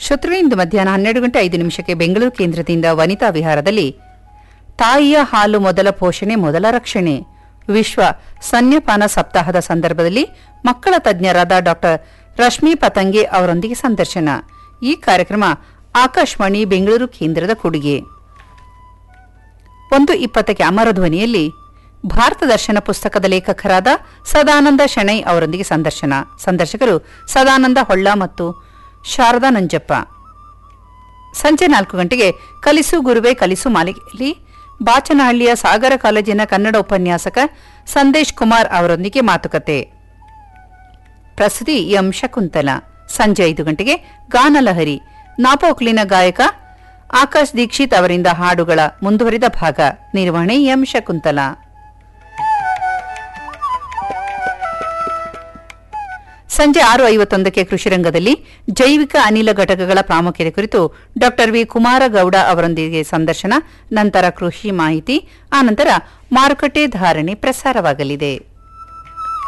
ಶತ್ರು ಇಂದು ಮಧ್ಯಾಹ್ನ ಹನ್ನೆರಡು ಗಂಟೆ ಐದು ನಿಮಿಷಕ್ಕೆ ಬೆಂಗಳೂರು ಕೇಂದ್ರದಿಂದ ವನಿತಾ ವಿಹಾರದಲ್ಲಿ ತಾಯಿಯ ಹಾಲು ಮೊದಲ ಪೋಷಣೆ ಮೊದಲ ರಕ್ಷಣೆ ವಿಶ್ವ ಸ್ತನ್ಯಪಾನ ಸಪ್ತಾಹದ ಸಂದರ್ಭದಲ್ಲಿ ಮಕ್ಕಳ ತಜ್ಞರಾದ ಡಾಕ್ಟರ್ ರಶ್ಮಿ ಪತಂಗೆ ಅವರೊಂದಿಗೆ ಸಂದರ್ಶನ ಈ ಕಾರ್ಯಕ್ರಮ ಆಕಾಶವಾಣಿ ಬೆಂಗಳೂರು ಕೇಂದ್ರದ ಕೊಡುಗೆ ಒಂದು ಇಪ್ಪತ್ತಕ್ಕೆ ಅಮರಧ್ವನಿಯಲ್ಲಿ ಭಾರತ ದರ್ಶನ ಪುಸ್ತಕದ ಲೇಖಕರಾದ ಸದಾನಂದ ಶೆಣೈ ಅವರೊಂದಿಗೆ ಸಂದರ್ಶನ ಸಂದರ್ಶಕರು ಸದಾನಂದ ಹೊಳ್ಳ ಮತ್ತು ಶಾರದಾ ನಂಜಪ್ಪ ಸಂಜೆ ನಾಲ್ಕು ಗಂಟೆಗೆ ಕಲಿಸು ಗುರುವೆ ಕಲಿಸು ಮಾಲಿಕೆಯಲ್ಲಿ ಬಾಚನಹಳ್ಳಿಯ ಸಾಗರ ಕಾಲೇಜಿನ ಕನ್ನಡ ಉಪನ್ಯಾಸಕ ಸಂದೇಶ್ ಕುಮಾರ್ ಅವರೊಂದಿಗೆ ಮಾತುಕತೆ ಪ್ರಸ್ತುತಿ ಎಂ ಶಕುಂತಲ ಸಂಜೆ ಐದು ಗಂಟೆಗೆ ಗಾನಲಹರಿ ನಾಪೋಕ್ಲಿನ ಗಾಯಕ ಆಕಾಶ್ ದೀಕ್ಷಿತ್ ಅವರಿಂದ ಹಾಡುಗಳ ಮುಂದುವರಿದ ಭಾಗ ನಿರ್ವಹಣೆ ಎಂ ಶಕುಂತಲ ಸಂಜೆ ಆರು ಐವತ್ತೊಂದಕ್ಕೆ ಕೃಷಿರಂಗದಲ್ಲಿ ಜೈವಿಕ ಅನಿಲ ಘಟಕಗಳ ಪ್ರಾಮುಖ್ಯತೆ ಕುರಿತು ಡಾಕ್ಟರ್ ವಿ ಕುಮಾರಗೌಡ ಅವರೊಂದಿಗೆ ಸಂದರ್ಶನ ನಂತರ ಕೃಷಿ ಮಾಹಿತಿ ಆನಂತರ ಮಾರುಕಟ್ಟೆ ಧಾರಣೆ ಪ್ರಸಾರವಾಗಲಿದೆ